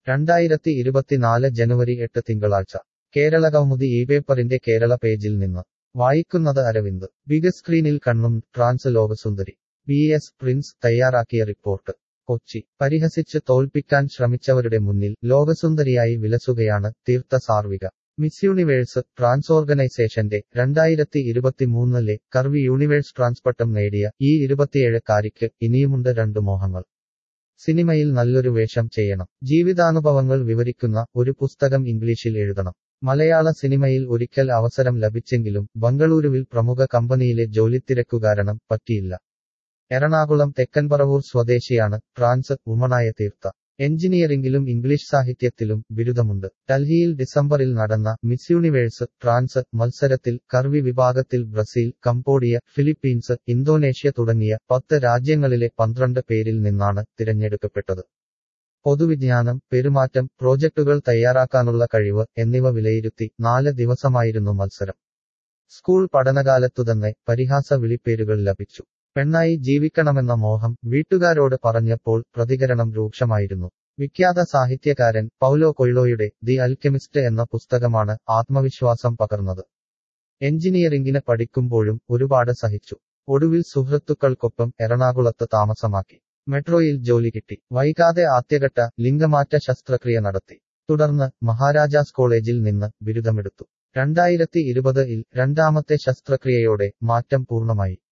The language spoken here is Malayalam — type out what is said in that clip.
രണ്ടായിരത്തി ഇരുപത്തിനാല് ജനുവരി എട്ട് തിങ്കളാഴ്ച കേരള കൗമുദി ഈ പേപ്പറിന്റെ കേരള പേജിൽ നിന്ന് വായിക്കുന്നത് അരവിന്ദ് ബിഗ് സ്ക്രീനിൽ കണ്ണും ട്രാൻസ് ലോകസുന്ദരി ബി എസ് പ്രിൻസ് തയ്യാറാക്കിയ റിപ്പോർട്ട് കൊച്ചി പരിഹസിച്ച് തോൽപ്പിക്കാൻ ശ്രമിച്ചവരുടെ മുന്നിൽ ലോകസുന്ദരിയായി വിലസുകയാണ് Theertha Sarvika miss universe trans ഓർഗനൈസേഷന്റെ രണ്ടായിരത്തി ഇരുപത്തിമൂന്നിലെ കർവി യൂണിവേഴ്സ് ട്രാൻസ്പട്ടം നേടിയ ഈ ഇരുപത്തിയേഴക്കാരിക്ക് ഇനിയുമുണ്ട് രണ്ട് മോഹങ്ങൾ സിനിമയിൽ നല്ലൊരു വേഷം ചെയ്യണം ജീവിതാനുഭവങ്ങൾ വിവരിക്കുന്ന ഒരു പുസ്തകം ഇംഗ്ലീഷിൽ എഴുതണം മലയാള സിനിമയിൽ ഒരിക്കൽ അവസരം ലഭിച്ചെങ്കിലും ബംഗളൂരുവിൽ പ്രമുഖ കമ്പനിയിലെ ജോലിത്തിരക്കു കാരണം പറ്റിയില്ല എറണാകുളം തെക്കൻപറവൂർ സ്വദേശിയാണ് ഫ്രാൻസ് ഉമണായ തീർത്ത എഞ്ചിനീയറിംഗിലും ഇംഗ്ലീഷ് സാഹിത്യത്തിലും ബിരുദമുണ്ട് ഡൽഹിയിൽ ഡിസംബറിൽ നടന്ന മിസ് യൂണിവേഴ്സ് ഫ്രാൻസ് മത്സരത്തിൽ കർവി വിഭാഗത്തിൽ ബ്രസീൽ കംബോഡിയ ഫിലിപ്പീൻസ് ഇന്തോനേഷ്യ തുടങ്ങിയ പത്ത് രാജ്യങ്ങളിലെ പന്ത്രണ്ട് പേരിൽ നിന്നാണ് തിരഞ്ഞെടുക്കപ്പെട്ടത് പൊതുവിജ്ഞാനം പെരുമാറ്റം പ്രോജക്ടുകൾ തയ്യാറാക്കാനുള്ള കഴിവ് എന്നിവ വിലയിരുത്തി നാല് ദിവസമായിരുന്നു മത്സരം സ്കൂൾ പഠനകാലത്തുതന്നെ പരിഹാസ വിളിപ്പേരുകൾ ലഭിച്ചു പെണ്ണായി ജീവിക്കണമെന്ന മോഹം വീട്ടുകാരോട് പറഞ്ഞപ്പോൾ പ്രതികരണം രൂക്ഷമായിരുന്നു വിഖ്യാത സാഹിത്യകാരൻ പൗലോ കൊയ്ലോയുടെ ദി അൽക്കെമിസ്റ്റ് എന്ന പുസ്തകമാണ് ആത്മവിശ്വാസം പകർന്നത് എഞ്ചിനീയറിംഗിന് പഠിക്കുമ്പോഴും ഒരുപാട് സഹിച്ചു ഒടുവിൽ സുഹൃത്തുക്കൾക്കൊപ്പം എറണാകുളത്ത് താമസമാക്കി മെട്രോയിൽ ജോലി കിട്ടി വൈകാതെ ആദ്യഘട്ട ലിംഗമാറ്റ ശസ്ത്രക്രിയ നടത്തി തുടർന്ന് മഹാരാജാസ് കോളേജിൽ നിന്ന് ബിരുദമെടുത്തു രണ്ടായിരത്തി ഇരുപതിൽ രണ്ടാമത്തെ ശസ്ത്രക്രിയയോടെ മാറ്റം പൂർണ്ണമായി